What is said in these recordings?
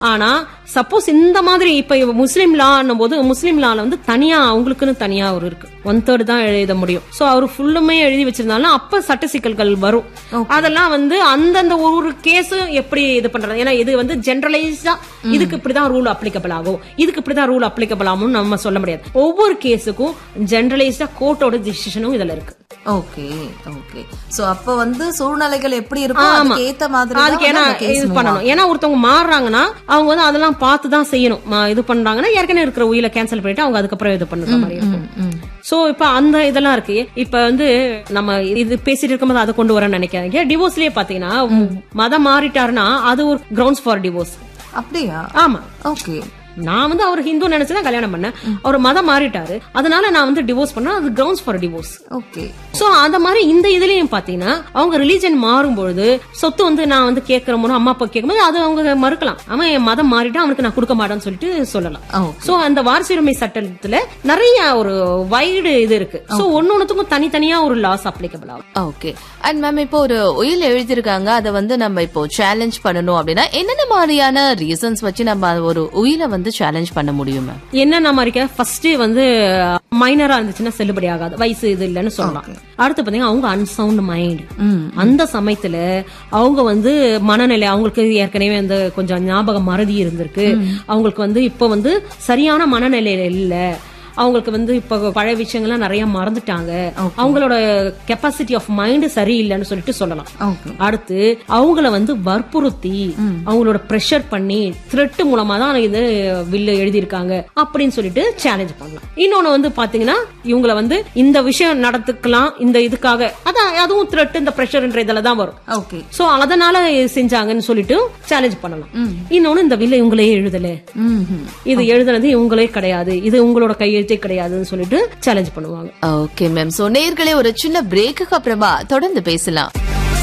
ஆனா சப்போஸ் இந்த மாதிரி இப்ப இவ முஸ்லீம் லான்னும் போது முஸ்லீம் லால வந்து தனியா அவங்களுக்குன்னு தனியா ஒரு இருக்கு ஒன் தேர்ட் தான் எழுத முடியும் சோ அவர் ஃபுல்லுமே எழுதி வச்சிருந்தாலும் அப்ப சட்ட சிக்கல்கள் வரும் அதெல்லாம் வந்து அந்தந்த ஒரு கேஸ் எப்படி இது பண்றது ஏன்னா இது வந்து ஜெனரலைஸ்டா இதுக்கு இப்படிதான் ரூல் அப்ளிகபிள் ஆகும் இதுக்கு இப்படிதான் ரூல் அப்ளிகபிள் ஆகும்னு நம்ம சொல்ல முடியாது ஒவ்வொரு கேஸுக்கும் ஜெனரலைஸ்டா கோர்ட்டோட டிசிஷனும் இதுல இருக்கு ஓகே ஓகே சோ அப்ப வந்து சூழ்நிலைகள் எப்படி இருக்கும் ஆமா. அதுக்கு ஏத்த மாதிரி தான் அதுக்கு வந்து ஏன்னா அந்த case இது move பண்ணணும் ஏன்னா ஒருத்தவங்க மாறுறாங்கன்னா அவங்க வந்து அதெல்லாம் பார்த்து தான் செய்யணும் மா- இது பண்றாங்கன்னா ஏற்கனவே இருக்கிற உயில கேன்சல் பண்ணிட்டு அவங்க அதுக்கப்புறம் இது பண்ணுற மாதிரி இருக்கும் ம். சோ இப்ப அந்த இதெல்லாம் இருக்கு இப்ப வந்து நம்ம இது பேசிட்டு இருக்கும்போது அதை கொண்டு வரேன்னு நினைக்காதீங்க டிவோர்ஸ்லயே பாத்தீங்கன்னா மதம் மாறிட்டாருன்னா அது ஒரு கிரவுண்ட்ஸ் ஃபார் டிவோர்ஸ் அப்படியா ஆமா ஓகே நான் வந்து அவர் ஹிந்து நினைச்சுதான் கல்யாணம் பண்ணேன் அவர் மதம் மாறிட்டாரு அதனால நான் வந்து டிவோர்ஸ் பண்ணேன் அது grounds for divorce okay so அந்த மாதிரி இந்த இதுலயும் பாத்தீங்கன்னா அவங்க ரிலீஜன் மாறும்பொழுது சொத்து வந்து நான் வந்து கேட்கிறோமோ அம்மா அப்பா கேட்கும்போது அது அவங்க மறுக்கலாம் அவன் என் மதம் மாறிட்டா அவனுக்கு நான் கொடுக்க மாட்டேன்னு சொல்லிட்டு சொல்லலாம் ஓகே சோ அந்த வாரிசுரிமை சட்டத்துல நிறைய ஒரு வைடு இது இருக்கு சோ ஒன்னொன்னுத்துக்கும் தனித்தனியா ஒரு லாஸ் அப்ளிகபிள் ஆகும் ஓகே அண்ட் மேம் இப்போ ஒரு உயில் எழுதிருக்காங்க அதை வந்து நம்ம இப்போ சேலஞ்ச் பண்ணணும் அப்படின்னா என்னென்ன மாதிரியான ரீசன்ஸ் வச்சு நம்ம அது ஒரு உயிலை வந்து சேலஞ்ச் பண்ண முடியும் மேம் என்னென்ன மாதிரி ஃபர்ஸ்ட் வந்து மைனரா இருந்துச்சுன்னா செல்லுபடி ஆகாது வயசு இது இல்லைன்னு சொல்லலாம் அடுத்து பாத்தீங்கன்னா அவங்க அன்சவுண்ட் மைண்ட் அந்த சமயத்துல அவங்க வந்து மனநிலை அவங்களுக்கு ஏற்கனவே வந்து கொஞ்சம் ஞாபகம் மறதி இருந்திருக்கு அவங்களுக்கு வந்து இப்ப வந்து சரியான மனநிலையில இல்ல அவங்களுக்கு வந்து இப்ப பழைய விஷயங்கள்லாம் நிறைய மறந்துட்டாங்க அவங்களோட கெப்பாசிட்டி ஆஃப் மைண்ட் சரியில்லைன்னு சொல்லிட்டு சொல்லலாம் ஓகே அடுத்து அவங்கள வந்து வற்புறுத்தி அவங்களோட ப்ரெஷர் பண்ணி த்ரெட் மூலமா தான் இது வில்லு எழுதியிருக்காங்க அப்படின்னு சொல்லிட்டு சேலஞ்ச் பண்ணலாம் இன்னொன்னு வந்து பாத்தீங்கன்னா இவங்கள வந்து இந்த விஷயம் நடத்துக்கலாம் இந்த இதுக்காக அதான் அதுவும் த்ரெட் இந்த ப்ரெஷர்ன்ற இதுல தான் வரும் ஓகே சோ அதனால செஞ்சாங்கன்னு சொல்லிட்டு சேலஞ்ச் பண்ணலாம் இன்னொன்னு இந்த வில்ல இவங்களே எழுதல ம் இது எழுதுனது இவங்களே கிடையாது இது உங்களோட கையெழுத்தே கிடையாதுன்னு சொல்லிட்டு சேலஞ்ச் பண்ணுவாங்க ஓகே மேம் சோ நேர்களே ஒரு சின்ன பிரேக்குக்கு அப்புறமா தொடர்ந்து பேசலாம்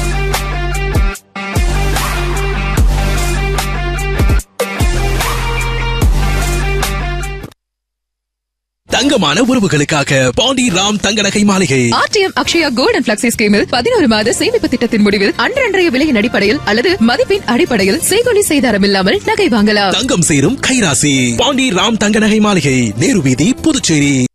தங்கமான உறவுகளுக்காக பாண்டி ராம் தங்க நகை மாளிகை RTM Akshaya gold and flexi ஸ்கீமில் பதினோரு மாத சேமிப்பு திட்டத்தின் முடிவில் அன்றன்றைய விலையின் அடிப்படையில் அல்லது மதிப்பின் அடிப்படையில் செய்கொலி செய்தாரம் இல்லாமல் நகை வாங்கலாம் தங்கம் சேரும் கைராசி பாண்டி ராம் தங்க நகை மாளிகை நேரு வீதி புதுச்சேரி